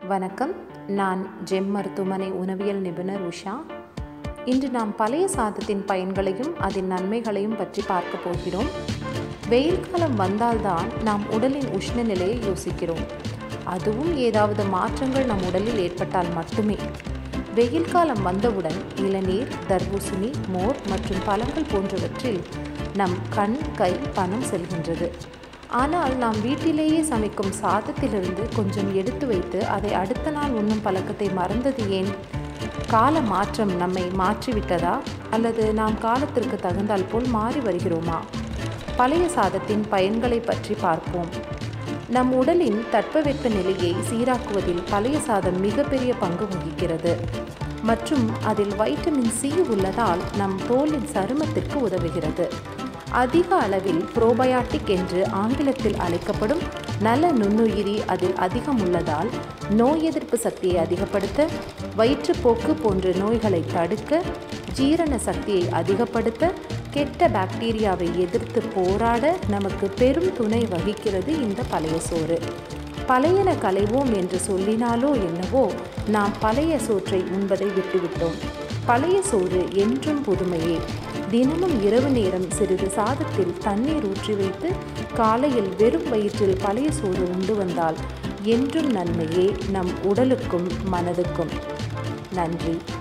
வணக்கம் நான் ஜெம் மருத்துவமனை உணவியல் நிபுணர் உஷா இன்று நாம் பழைய சாதத்தின் பயன்களையும் அதன் நன்மைகளையும் பற்றி பார்க்க போகிறோம் வெயில் காலம் வந்தால்தான் நாம் உடலின் உஷ்ண நிலையை யோசிக்கிறோம் அதுவும் ஏதாவது மாற்றங்கள் நம் உடலில் ஏற்பட்டால் மட்டுமே வெயில் காலம் வந்தவுடன் இளநீர் தர்பூசணி மோர் மற்றும் பழங்கள் போன்றவற்றில் நம் கண் கை பணம் செல்கின்றது ஆனால் நாம் வீட்டிலேயே சமைக்கும் சாதத்திலிருந்து கொஞ்சம் எடுத்து வைத்து அதை அடுத்த நாள் உண்ணும் பழக்கத்தை மறந்தது ஏன் கால மாற்றம் நம்மை மாற்றிவிட்டதா அல்லது நாம் காலத்திற்கு தகுந்தால் போல் மாறி வருகிறோமா பழைய சாதத்தின் பயன்களை பற்றி பார்ப்போம் நம் உடலின் தட்பவெப்ப நிலையை சீராக்குவதில் பழைய சாதம் மிகப்பெரிய பங்கு வகிக்கிறது மற்றும் அதில் வைட்டமின் சி உள்ளதால் நம் தோலின் சருமத்திற்கு உதவுகிறது அதிக அளவில் புரோபயாட்டிக் என்று ஆங்கிலத்தில் அழைக்கப்படும் நல்ல நுண்ணுயிரி அதில் அதிகம் உள்ளதால் நோய் எதிர்ப்பு சக்தியை அதிகப்படுத்த வயிற்றுப்போக்கு போன்ற நோய்களை தடுக்க ஜீரண சக்தியை அதிகப்படுத்த கெட்ட பாக்டீரியாவை எதிர்த்து போராட நமக்கு பெரும் துணை வகிக்கிறது இந்த பழைய சோறு பழையன களைவோம் என்று சொல்லினாலோ என்னவோ நாம் பழைய சோற்றை உண்பதை விட்டுவிட்டோம் பழைய சோறு என்றும் புதுமையே தினமும் இரவு நேரம் சிறிது சாதத்தில் தண்ணீர் ஊற்றி வைத்து காலையில் வெறும் வயிற்றில் பழைய சோறு உண்டு வந்தால் என்றும் நன்மையே நம் உடலுக்கும் மனதுக்கும் நன்றி